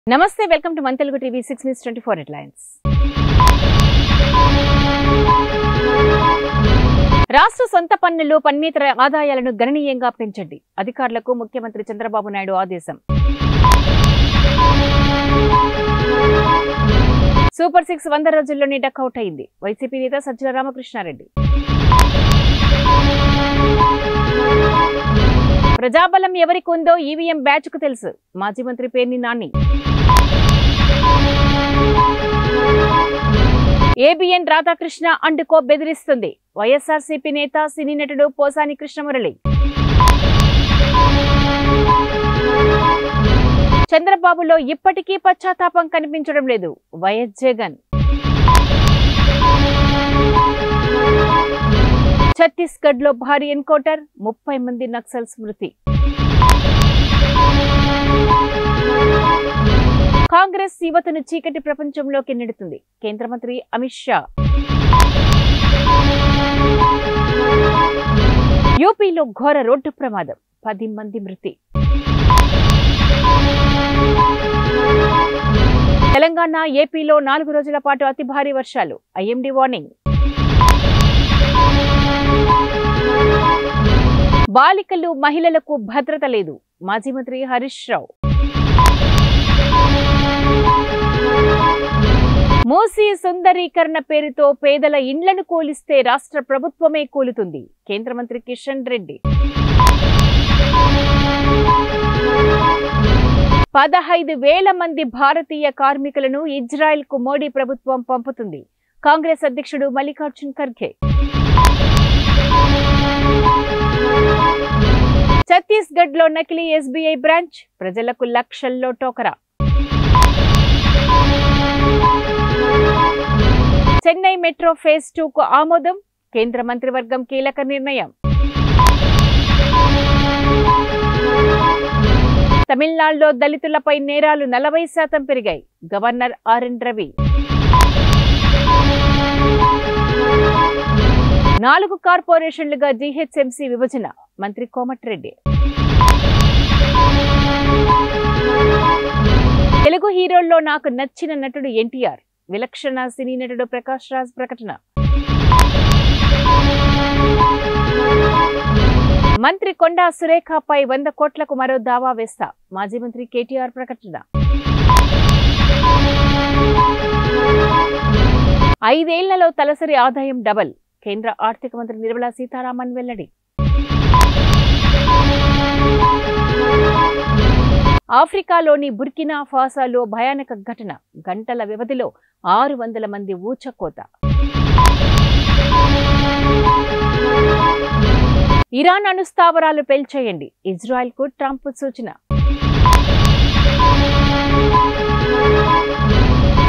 నమస్తే welcome to మన Telugu TV six news twenty four headlines రాష్ట్ర సొంత పన్నులు పన్నేతర ఆదాయాలను గణనీయంగా పెంచండి అధికారులకు ముఖ్యమంత్రి చంద్రబాబు నాయుడు ఆదేశం సూపర్ సిక్స్ వంద రోజుల్లోనే డక్అవుట్ అయింది వైసీపీ నేత సజ్జల రామకృష్ణారెడ్డి ప్రజాబలం ఎవరికి ఉందో ఈవీఎం బ్యాచ్ కు తెలుసు మాజీ మంత్రి పేర్ని నాని ఏబిఎన్ రాధాకృష్ణ అండుకో బెదిరిస్తుంది వైఎస్ఆర్సీపీ నేత సినీ నటుడు పోసాని కృష్ణమురళి చంద్రబాబులో ఇప్పటికీ పశ్చాత్తాపం కనిపించడం లేదు వైఎస్ జగన్ ఛత్తీస్గఢ్ లో భారీ ఎన్కౌంటర్ ముప్పై మంది నక్సల్స్ మృతి కాంగ్రెస్ యువతను చీకటి ప్రపంచంలోకి నెడుతుంది కేంద్ర మంత్రి అమిత్ షా యూపీలో ఘోర రోడ్డు ప్రమాదం పది మంది మృతి తెలంగాణ ఏపీలో నాలుగు రోజుల పాటు అతి భారీ వర్షాలు ఐఎండీ వార్నింగ్ బాలికలు మహిళలకు భద్రత లేదు మాజీ మంత్రి హరీష్ రావు మూసీ సుందరీకరణ పేరుతో పేదల ఇండ్లను కూలిస్తే రాష్ట్ర ప్రభుత్వమే కూలుతుంది కేంద్ర మంత్రి కిషన్ రెడ్డి పదహైదు వేల మంది భారతీయ కార్మికులను ఇజ్రాయెల్ కు మోడీ ప్రభుత్వం పంపుతుంది కాంగ్రెస్ అధ్యక్షుడు మల్లికార్జున్ ఖర్గే ఛత్తీస్గఢ్ లో నకిలీ ఎస్బీఐ బ్రాంచ్ ప్రజలకు లక్షల్లో టోకరా చెన్నై మెట్రో ఫేజ్ టూ కు ఆమోదం కేంద్ర మంత్రివర్గం కీలక నిర్ణయం తమిళనాడులో దళితులపై నేరాలు నలభై శాతం పెరిగాయి గవర్నర్ ఆర్ఎన్ రవి నాలుగు కార్పొరేషన్లుగా జీహెచ్ఎంసీ విభజన మంత్రి కోమటిరెడ్డి తెలుగు హీరోల్లో నాకు నచ్చిన నటుడు ఎన్టీఆర్ విలక్షణ సినీ నటుడు ప్రకాష్ రాజ్ ప్రకటన మంత్రి కొండా సురేఖపై వంద కోట్లకు మరో దావా వేస్తా మాజీ మంత్రి కేటీఆర్ ప్రకటన ఐదేళ్లలో తలసరి ఆదాయం డబల్ కేంద్ర ఆర్థిక మంత్రి నిర్మలా సీతారామన్ వెల్లడి ఆఫ్రికాలోని బుర్కినా ఫాసాలో భయానక ఘటన గంటల వ్యవధిలో ఆరు వందల మంది ఊచకోత ఇరాన్ అణుస్థావరాలు పేల్చేయండి ఇజ్రాయెల్ కు ట్రంప్ సూచన